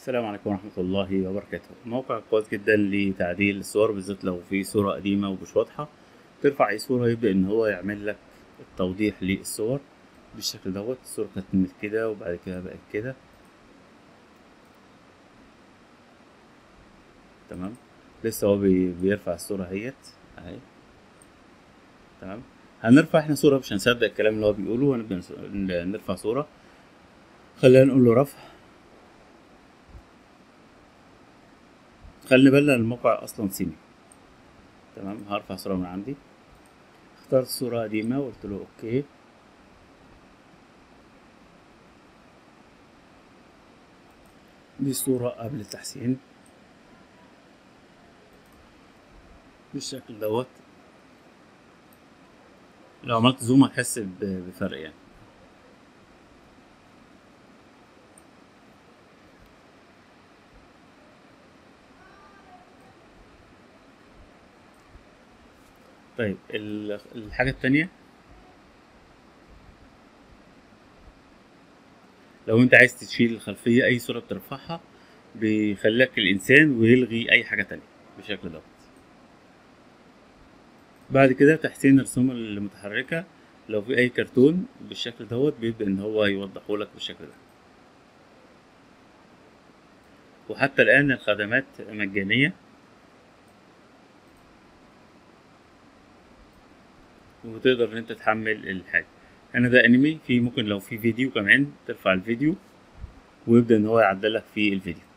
السلام عليكم ورحمة الله وبركاته موقع كويس جدا لتعديل الصور بالذات لو في صورة قديمة ومش واضحة ترفع أي صورة يبدأ إن هو يعمل لك التوضيح للصور بالشكل دوت الصورة كانت من كده وبعد كده بقت كده تمام لسه هو بي- بيرفع الصورة اهيت اهي تمام هنرفع احنا صورة مش هنصدق الكلام اللي هو بيقوله هنبدأ نس- ن- نرفع صورة خلينا نقول له رفع خلي بالنا الموقع اصلا صيني تمام هرفع صورة من عندي اخترت صورة قديمة وقلت له اوكي دي صورة قبل التحسين بالشكل دوت لو عملت زوم هتحس ب- بفرق يعني طيب ال- الحاجة التانية لو انت عايز تشيل الخلفية اي صورة بترفعها بيخليك الانسان ويلغي اي حاجة تانية بالشكل دوت بعد كده تحسين الرسوم المتحركة لو في اي كرتون بالشكل دوت بيبدأ ان هو يوضحه لك بالشكل ده وحتى الان الخدمات مجانية وتقدر ان انت تحمل الحاجة انا ده انمي في ممكن لو في فيديو كمان ترفع الفيديو ويبدأ ان هو يعدلك في الفيديو